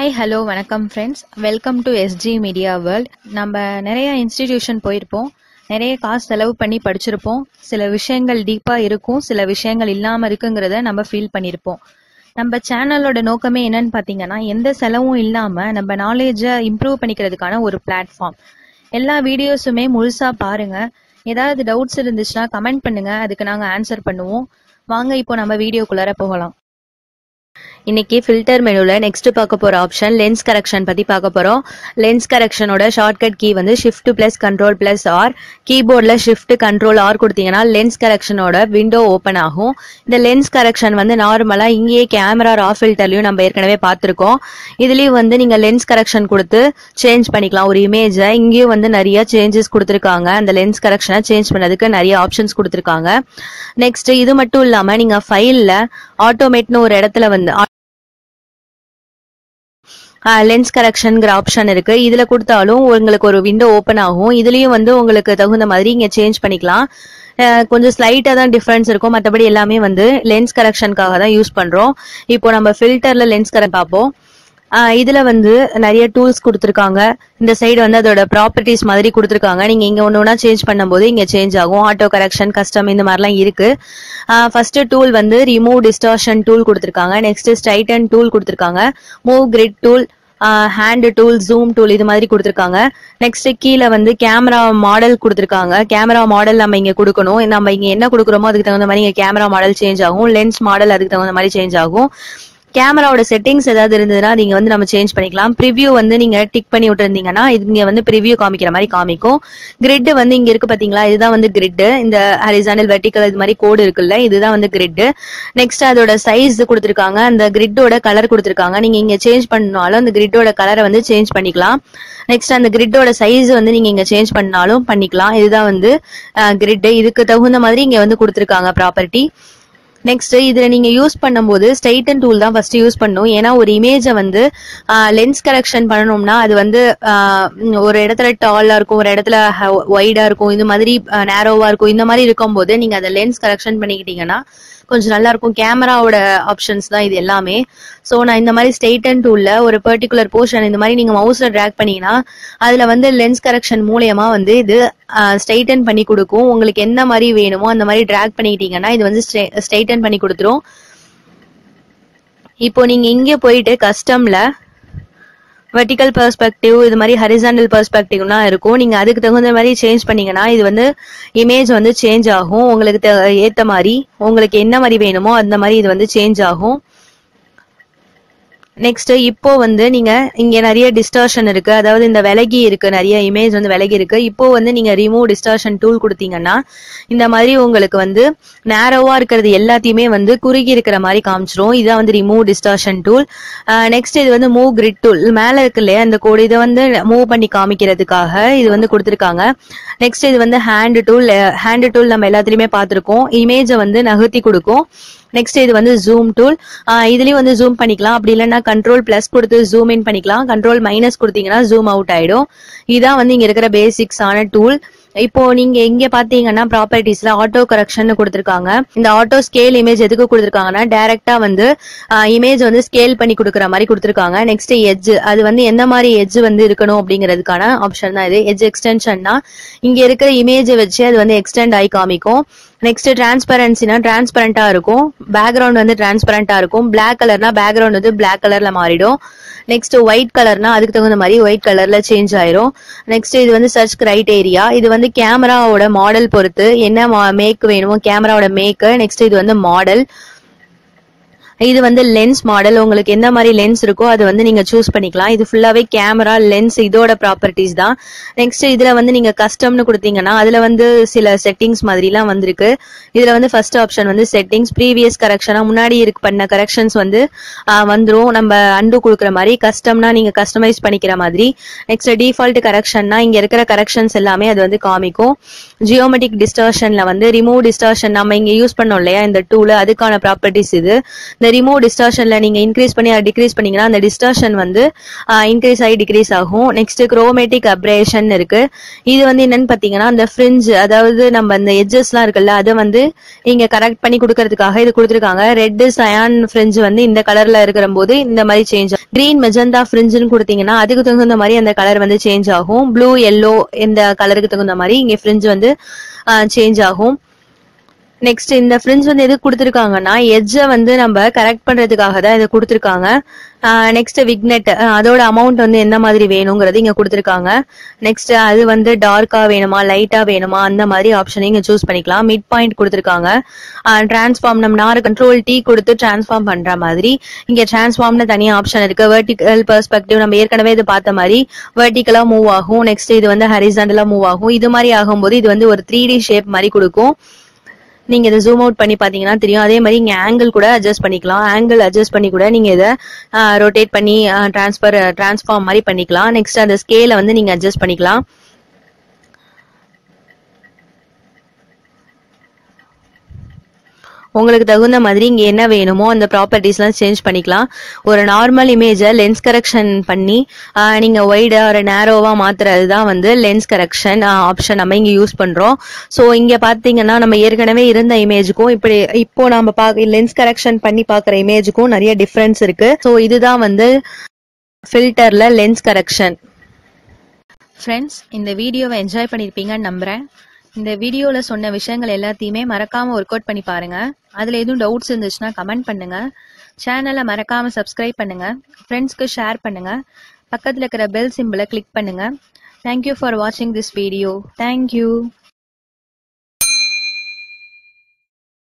hi hello வணக்கம் friends welcome to SG media world நம்ம நிறைய இன்ஸ்டிடியூஷன் போயிருப்போம் நிறைய காசு செலவு பண்ணி படிச்சிருப்போம் சில விஷயங்கள் டீப்பாக இருக்கும் சில விஷயங்கள் இல்லாமல் இருக்குங்கிறத நம்ம ஃபீல் பண்ணியிருப்போம் நம்ம சேனலோட நோக்கமே என்னன்னு பார்த்தீங்கன்னா எந்த செலவும் இல்லாமல் நம்ம நாலேஜை இம்ப்ரூவ் பண்ணிக்கிறதுக்கான ஒரு பிளாட்ஃபார்ம் எல்லா வீடியோஸுமே முழுசாக பாருங்க ஏதாவது டவுட்ஸ் இருந்துச்சுன்னா கமெண்ட் பண்ணுங்க அதுக்கு நாங்கள் ஆன்சர் பண்ணுவோம் வாங்க இப்போ நம்ம வீடியோக்குள்ளார போகலாம் இன்னைக்கு ஃபில்டர் மெனுல நெக்ஸ்ட் பார்க்க போற ஆப்ஷன் லென்ஸ் கரெக்ஷன் பத்தி பார்க்க போறோம் லென்ஸ் கரெக்ஷனோட ஷார்ட்கட் கீ வந்து shift plus control plus R கீபோர்ட்ல ஷிஃப்ட் கண்ட்ரோல் ஆர் கொடுத்தீங்கன்னா லென்ஸ் கரெக்ஷனோட விண்டோ ஓப்பன் ஆகும் இந்த லென்ஸ் கரெக்ஷன் வந்து நார்மலா இங்கேயே கேமரா ரா ஃபில்டர்லயும் நம்ம ஏற்கனவே பார்த்திருக்கோம் இதுலயும் வந்து நீங்க லென்ஸ் கரெக்ஷன் கொடுத்து சேஞ்ச் பண்ணிக்கலாம் ஒரு இமேஜை இங்கேயும் வந்து நிறைய சேஞ்சஸ் கொடுத்துருக்காங்க அந்த லென்ஸ் கரெக்ஷனை சேஞ்ச் பண்ணதுக்கு நிறைய ஆப்ஷன்ஸ் கொடுத்துருக்காங்க நெக்ஸ்ட் இது மட்டும் இல்லாம நீங்க ஃபைல்ல ஆட்டோமேட்னு ஒரு இடத்துல வந்து லென்ஸ் கரெக்ஷன்ங்கிற ஆப்ஷன் இருக்கு இதுல கொடுத்தாலும் உங்களுக்கு ஒரு விண்டோ ஓப்பன் ஆகும் இதுலயும் வந்து உங்களுக்கு தகுந்த மாதிரி இங்க சேஞ்ச் பண்ணிக்கலாம் அஹ் கொஞ்சம் ஸ்லைட்டா தான் டிஃபரன்ஸ் இருக்கும் மற்றபடி எல்லாமே வந்து லென்ஸ் கரெக்ஷனுக்காக தான் யூஸ் பண்றோம் இப்போ நம்ம ஃபில்டர்ல லென்ஸ் கரெக்ட் பார்ப்போம் ஆஹ் இதுல வந்து நிறைய டூல்ஸ் கொடுத்துருக்காங்க இந்த சைடு வந்து அதோட ப்ராப்பர்ட்டிஸ் மாதிரி கொடுத்துருக்காங்க நீங்க இங்க ஒன்று ஒன்றா சேஞ்ச் பண்ணும்போது இங்க சேஞ்ச் ஆகும் ஆட்டோ கரெக்ஷன் கஸ்டம் இந்த மாதிரிலாம் இருக்கு ஃபர்ஸ்ட் டூல் வந்து ரிமூவ் டிஸ்டார்ஷன் டூல் கொடுத்துருக்காங்க நெக்ஸ்ட் ஸ்டைட்டன் டூல் கொடுத்துருக்காங்க move grid tool hand tool zoom tool இது மாதிரி கொடுத்துருக்காங்க நெக்ஸ்ட் கீழே வந்து கேமரா மாடல் கொடுத்துருக்காங்க கேமரா மாடல் நம்ம இங்க கொடுக்கணும் நம்ம இங்க என்ன கொடுக்குறோமோ அதுக்கு தகுந்த மாதிரி இங்க கேமரா மாடல் சேஞ்ச் ஆகும் லென்ஸ் மாடல் அதுக்கு தகுந்த மாதிரி சேஞ்ச் ஆகும் கேமராவோட செட்டிங்ஸ் ஏதாவது இருந்ததுன்னா நீங்க வந்து நம்ம சேஞ்ச் பண்ணிக்கலாம் ப்ரிவ்யூ வந்து நீங்க டிக் பண்ணி விட்டுருந்தீங்கன்னா இது இங்க வந்து ப்ரிவ்யூ காமிக்கிற மாதிரி காமிக்கும் கிரிட் வந்து இங்க இருக்கு பாத்தீங்களா இதுதான் வந்து கிரிட் இந்த ஹரிசானல் வெர்டிக்கல் இது மாதிரி கோடு இருக்குல்ல இதுதான் வந்து கிரிட் நெக்ஸ்ட் அதோட சைஸ் கொடுத்துருக்காங்க அந்த கிரிட்டோட கலர் கொடுத்துருக்காங்க நீங்க இங்க சேஞ்ச் பண்ணாலும் அந்த கிரிட்டோட கலரை வந்து சேஞ்ச் பண்ணிக்கலாம் நெக்ஸ்ட் அந்த கிரிட்டோட சைஸ் வந்து நீங்க இங்க சேஞ்ச் பண்ணாலும் பண்ணிக்கலாம் இதுதான் வந்து கிரிட் இதுக்கு தகுந்த மாதிரி இங்க வந்து கொடுத்துருக்காங்க ப்ராப்பர்ட்டி நெக்ஸ்ட் இதுல நீங்க யூஸ் பண்ணும்போது ஸ்ட்ரைட்டன் டூல் தான் ஃபர்ஸ்ட் யூஸ் பண்ணும் ஏன்னா ஒரு இமேஜை வந்து லென்ஸ் கரெக்ஷன் பண்ணணும்னா அது வந்து ஆஹ் ஒரு இடத்துல டாலா இருக்கும் ஒரு இடத்துல ஒய்டா இருக்கும் இது மாதிரி நேரோவா இருக்கும் இந்த மாதிரி இருக்கும்போது நீங்க அதை லென்ஸ் கரெக்ஷன் பண்ணிக்கிட்டீங்கன்னா கொஞ்சம் நல்லா இருக்கும் கேமராவோட ஆப்ஷன்ஸ் தான் இது எல்லாமே ஸோ நான் இந்த மாதிரி ஸ்ட்ரெயிட்டன் டூல்ல ஒரு பர்டிகுலர் போர்ஷன் இந்த மாதிரி நீங்க மவுஸ்ல ட்ராக் பண்ணீங்கன்னா அதுல வந்து லென்ஸ் கரெக்ஷன் மூலியமா வந்து இது ஸ்ட்ரெயிட்டன் பண்ணி கொடுக்கும் உங்களுக்கு என்ன மாதிரி வேணுமோ அந்த மாதிரி ட்ராக் பண்ணிக்கிட்டீங்கன்னா இது வந்து ஸ்ட்ரெயிட்டன் பண்ணி கொடுத்துரும் இப்போ நீங்க இங்கே போயிட்டு கஸ்டம்ல வெர்டிக்கல் பெர்ஸ்பெக்டிவ் இது மாதிரி ஹரிசாண்டல் பெர்ஸ்பெக்டிவ்லாம் இருக்கும் நீங்க அதுக்கு தகுந்த மாதிரி சேஞ்ச் பண்ணீங்கன்னா இது வந்து இமேஜ் வந்து சேஞ்ச் ஆகும் உங்களுக்கு ஏத்த மாதிரி உங்களுக்கு என்ன மாதிரி வேணுமோ அந்த மாதிரி இது வந்து சேஞ்ச் ஆகும் நெக்ஸ்ட் இப்போ வந்து நீங்க இங்க நிறைய டிஸ்டார்ஷன் இருக்கு அதாவது இந்த விலகி இருக்கு நிறைய இமேஜ் வந்து விலகி இருக்கு இப்போ வந்து நீங்க ரிமூவ் டிஸ்டார்ஷன் டூல் கொடுத்தீங்கன்னா இந்த மாதிரி உங்களுக்கு வந்து நேரோவா இருக்கிறது எல்லாத்தையுமே வந்து குறுகி இருக்கிற மாதிரி காமிச்சிரும் இதான் வந்து ரிமூவ் டிஸ்டார்ஷன் டூல் நெக்ஸ்ட் இது வந்து மூவ் கிரிட் டூல் மேல இருக்கு இல்லையா இந்த கோடு இதை வந்து மூவ் பண்ணி காமிக்கிறதுக்காக இது வந்து கொடுத்துருக்காங்க நெக்ஸ்ட் இது வந்து ஹேண்ட் டூல் ஹேண்ட் டூல் நம்ம எல்லாத்துலயுமே பார்த்திருக்கோம் இமேஜை வந்து நகர்த்தி கொடுக்கும் நெக்ஸ்ட் இது வந்து ஜூம் டூல் இதுலயும் வந்து ஜூம் பண்ணிக்கலாம் அப்படி இல்லைன்னா கண்ட்ரோல் பிளஸ் கொடுத்து ஜூம் இன் பண்ணிக்கலாம் கண்ட்ரோல் மைனஸ் கொடுத்தீங்கன்னா ஜூம் அவுட் ஆயிடும் இதான் வந்து இங்க இருக்கிற பேசிக்ஸான டூல் இப்போ நீங்க இங்க பாத்தீங்கன்னா ப்ராப்பர்ட்டிஸ்ல ஆட்டோ கரெக்ஷன் கொடுத்துருக்காங்க இந்த ஆட்டோ ஸ்கேல் இமேஜ் எதுக்கு கொடுத்துருக்காங்கன்னா டைரக்டா வந்து இமேஜ் வந்து ஸ்கேல் பண்ணி கொடுக்குற மாதிரி கொடுத்துருக்காங்க நெக்ஸ்ட் எட்ஜ் அது வந்து எந்த மாதிரி எட்ஜ் வந்து இருக்கணும் அப்படிங்கிறதுக்கான ஆப்ஷன் தான் இது எட்ஜ் எக்ஸ்டென்ஷன்னா இங்க இருக்கிற இமேஜை வச்சு அது வந்து எக்ஸ்டெண்ட் ஆகி காமிக்கும் நெக்ஸ்ட் டிரான்ஸ்பரன்சினா டிரான்ஸ்பரண்டா இருக்கும் பேக்ரவுண்ட் வந்து டிரான்ஸ்பரண்டா இருக்கும் பிளாக் கலர்னா பேக்ரவுண்ட் வந்து பிளாக் கலர்ல மாறிடும் நெக்ஸ்ட் ஒயிட் கலர்னா அதுக்கு தகுந்த மாதிரி ஒயிட் கலர்ல சேஞ்ச் ஆயிரும் நெக்ஸ்ட் இது வந்து சர்ச் கிரைட்டேரியா இது வந்து கேமராவோட மாடல் பொறுத்து என்ன மேக் வேணுமோ கேமராவோட மேக் நெக்ஸ்ட் இது வந்து மாடல் இது வந்து லென்ஸ் மாடல் உங்களுக்கு எந்த மாதிரி லென்ஸ் இருக்கோ அது வந்து நீங்க சூஸ் பண்ணிக்கலாம் இது ஃபுல்லாவே கேமரா லென்ஸ் இதோட ப்ராப்பர்ட்டிஸ் தான் நெக்ஸ்ட் இதுல வந்து நீங்க கஸ்டம்னு கொடுத்தீங்கன்னா அதுல வந்து சில செட்டிங்ஸ் மாதிரிலாம் வந்திருக்கு இதுல வந்து ஃபர்ஸ்ட் ஆப்ஷன் வந்து செட்டிங்ஸ் ப்ரீவியஸ் கரெக்ஷனா முன்னாடி இருக்கு பண்ண கரெக்ஷன்ஸ் வந்து வந்துரும் நம்ம அண்டு கொடுக்குற மாதிரி கஸ்டம்னா நீங்க கஸ்டமைஸ் பண்ணிக்கிற மாதிரி நெக்ஸ்ட் டிஃபால்ட் கரெக்ஷன்னா இங்க இருக்கிற கரெக்ஷன்ஸ் எல்லாமே அது வந்து காமிக்கும் ஜியோமெட்ரிக் டிஸ்டார்ஷன்ல வந்து ரிமூவ் டிஸ்டார்ஷன் நம்ம இங்க யூஸ் பண்ணோம் இல்லையா இந்த டூல் அதுக்கான ப்ராப்பர்ட்டிஸ் இது இந்த ரிமூவ் டிஸ்டார்ஷன்ல நீங்க இன்க்ரீஸ் பண்ணி டிக்ரீஸ் பண்ணீங்கன்னா அந்த டிஸ்டார்ஷன் வந்து இன்க்ரீஸ் ஆகி டிக்ரீஸ் ஆகும் நெக்ஸ்ட் குரோமேட்டிக் அப்ரேஷன் இருக்கு இது வந்து என்னன்னு பாத்தீங்கன்னா அந்த ஃப்ரிஞ்ச் அதாவது நம்ம அந்த எட்ஜஸ்லாம் இருக்குல்ல அதை வந்து இங்க கரெக்ட் பண்ணி கொடுக்கறதுக்காக இது கொடுத்துருக்காங்க ரெட் சயான் ஃப்ரிஞ்ச் வந்து இந்த கலர்ல இருக்கிற போது இந்த மாதிரி சேஞ்ச் கிரீன் மெஜந்தா ஃப்ரிஞ்சுன்னு கொடுத்தீங்கன்னா அதுக்கு தகுந்த மாதிரி அந்த கலர் வந்து சேஞ்ச் ஆகும் ப்ளூ எல்லோ இந்த கலருக்கு தகுந்த மாதிரி இங்க ஃப்ரிஞ்ச் வந்து சேஞ்ச் ஆகும் நெக்ஸ்ட் இந்த ஃப்ரிஞ்ச் வந்து எதுக்கு கொடுத்துருக்காங்கன்னா எட்ஜை வந்து நம்ம கரெக்ட் பண்றதுக்காக தான் இதை கொடுத்துருக்காங்க நெக்ஸ்ட் விக்னெட் அதோட அமௌண்ட் வந்து என்ன மாதிரி வேணுங்கிறது இங்க கொடுத்துருக்காங்க நெக்ஸ்ட் அது வந்து டார்க்கா வேணுமா லைட்டா வேணுமா அந்த மாதிரி ஆப்ஷனை இங்க சூஸ் பண்ணிக்கலாம் மிட் பாயிண்ட் கொடுத்துருக்காங்க டிரான்ஸ்ஃபார்ம் நம்ம நாறு கண்ட்ரோல் டீ கொடுத்து டிரான்ஸ்ஃபார்ம் பண்ற மாதிரி இங்க டிரான்ஸ்ஃபார்ம்னு தனியா ஆப்ஷன் இருக்கு வெர்டிகல் பெர்ஸ்பெக்டிவ் நம்ம ஏற்கனவே இது பார்த்த மாதிரி வெர்டிகலா மூவ் ஆகும் நெக்ஸ்ட் இது வந்து ஹரிசாண்டலா மூவ் ஆகும் இது மாதிரி ஆகும்போது இது வந்து ஒரு த்ரீ டி ஷேப் மாதிரி கொடுக்கும் நீங்க இதை ஜூம் அவுட் பண்ணி பாத்தீங்கன்னா தெரியும் அதே மாதிரி இங்க ஆங்கிள் கூட அட்ஜஸ்ட் பண்ணிக்கலாம் ஆங்கிள் அட்ஜஸ்ட் பண்ணி கூட நீங்க இதை ரொட்டேட் பண்ணி டிரான்ஸ்பர் டிரான்ஸ்ஃபார்ம் மாதிரி பண்ணிக்கலாம் நெக்ஸ்ட் அந்த ஸ்கேலை வந்து நீங்க அட்ஜஸ்ட் பண்ணிக்கலாம் உங்களுக்கு தகுந்த மாதிரி இங்க என்ன வேணுமோ அந்த ப்ராப்பர்ட்டிஸ்லாம் சேஞ்ச் பண்ணிக்கலாம் ஒரு நார்மல் இமேஜை லென்ஸ் கரெக்ஷன் பண்ணி ஆஹ், நீங்க ஒய்டா ஒரு நேரோவா மாத்துறது தான் வந்து லென்ஸ் கரெக்ஷன் ஆப்ஷன் நம்ம இங்க யூஸ் பண்றோம் ஸோ இங்க பாத்தீங்கன்னா நம்ம ஏற்கனவே இருந்த இமேஜுக்கும் இப்படி இப்போ நம்ம பார்க்க லென்ஸ் கரெக்ஷன் பண்ணி பார்க்குற இமேஜுக்கும் நிறைய டிஃப்ரென்ஸ் இருக்கு ஸோ இதுதான் வந்து ஃபில்டர்ல லென்ஸ் கரெக்ஷன் ஃப்ரெண்ட்ஸ் இந்த வீடியோவை என்ஜாய் பண்ணியிருப்பீங்கன்னு நம்புறேன் இந்த வீடியோவில் சொன்ன விஷயங்கள் எல்லாத்தையுமே மறக்காம ஒர்க் அவுட் பண்ணி பாருங்க அதில் எதுவும் டவுட்ஸ் இருந்துச்சுன்னா கமெண்ட் பண்ணுங்க சேனலை மறக்காம சப்ஸ்கிரைப் பண்ணுங்க ஃப்ரெண்ட்ஸ்க்கு ஷேர் பண்ணுங்க பக்கத்தில் இருக்கிற பெல் சிம்பிளை கிளிக் பண்ணுங்க தேங்க்யூ ஃபார் வாட்சிங் திஸ் வீடியோ தேங்க்யூ